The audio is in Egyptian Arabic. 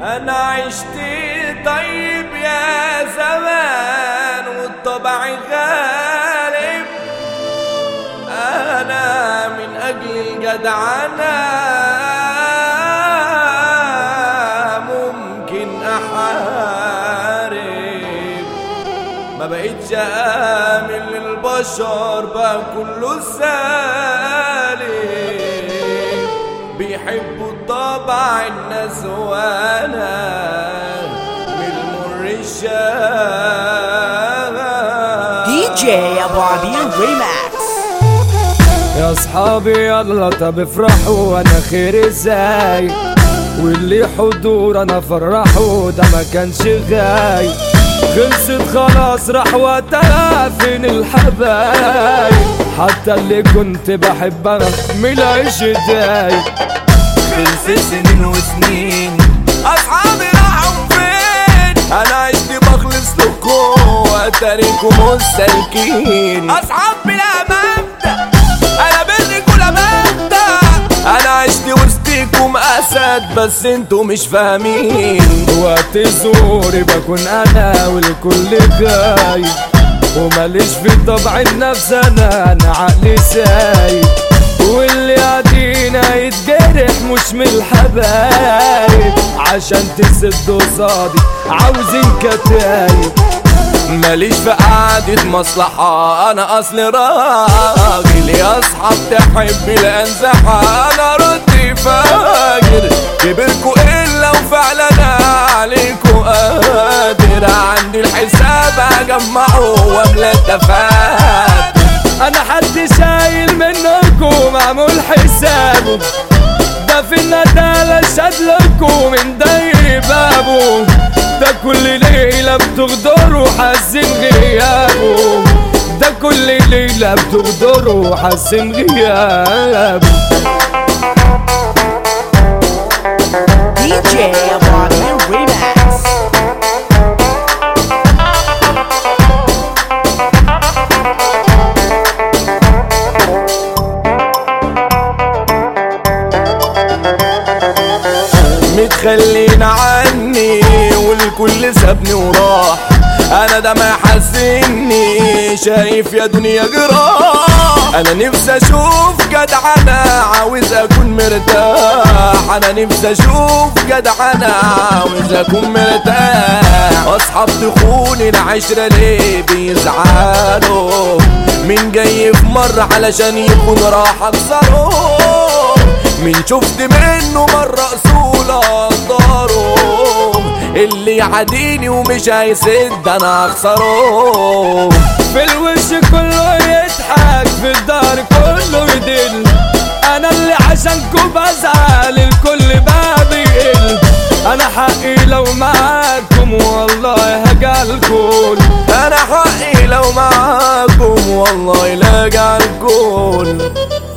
انا عشت طيب يا زمان والطبع غالب انا من اجل الجدعنة ممكن احارب ما بقتش امن للبشر بقى كله سالم بيحبوا الطبع الناس وانا من المر الشام دي جي ابو عبير ريماكس يا اصحابي يلا طب افرحوا انا خير ازاي واللي حضور انا فرحوا ده ما كانش غاي خلصت خلاص راح وقتها فين الحبايب حتى اللي كنت بحبها ملعيش داي خلصت سنين وسنين اصحابي راحوا فين انا عشت بخلص لكم واتاريكم مستلكين اصحاب بلا مبدأ انا بالرجولة مبدأ انا عشت وسطيكم اسد بس انتوا مش فاهمين وقت زوري بكون انا والكل جاي وماليش في طبع النفس انا انا عقلي سايب واللي قاعدين هيتجرح مش من الحبايب عشان تسد قصادي عاوزين كتايب ماليش في قعدة مصلحة أنا أصل راجل يا أصحاب تحب الأنزحة أنا ردي فاجر كبركوا إلا وفعلا عليكوا قادر عندي الحساب أجمعه وأملى الدفات أنا حد شايل منكم معمول حسابه ده في الندالة شدلكوا من داير بابه ده كل ليلة بتغدروا حاسين غيابه ده كل ليلة بتغدروا حاسين غيابه دي جي ابو عبير ريماكس متخلين عني والكل سابني وراح انا ده ما يحزني شايف يا دنيا جراح انا نفسي اشوف جدعنة عاوز اكون مرتاح انا نفسي اشوف جدعنة عاوز اكون مرتاح اصحاب تخون العشرة ليه بيزعلوا مين جاي في مرة علشان يكون راح اكسره مين شفت منه مرة اصول اقدره اللي يعاديني ومش هيسد انا اخسره في الوش كله يضحك في الدار كله يدل انا اللي عشانكو بزعل الكل بقى بيقل انا حقي لو معاكم والله هجالكم انا حقي لو معاكم والله لا جالكم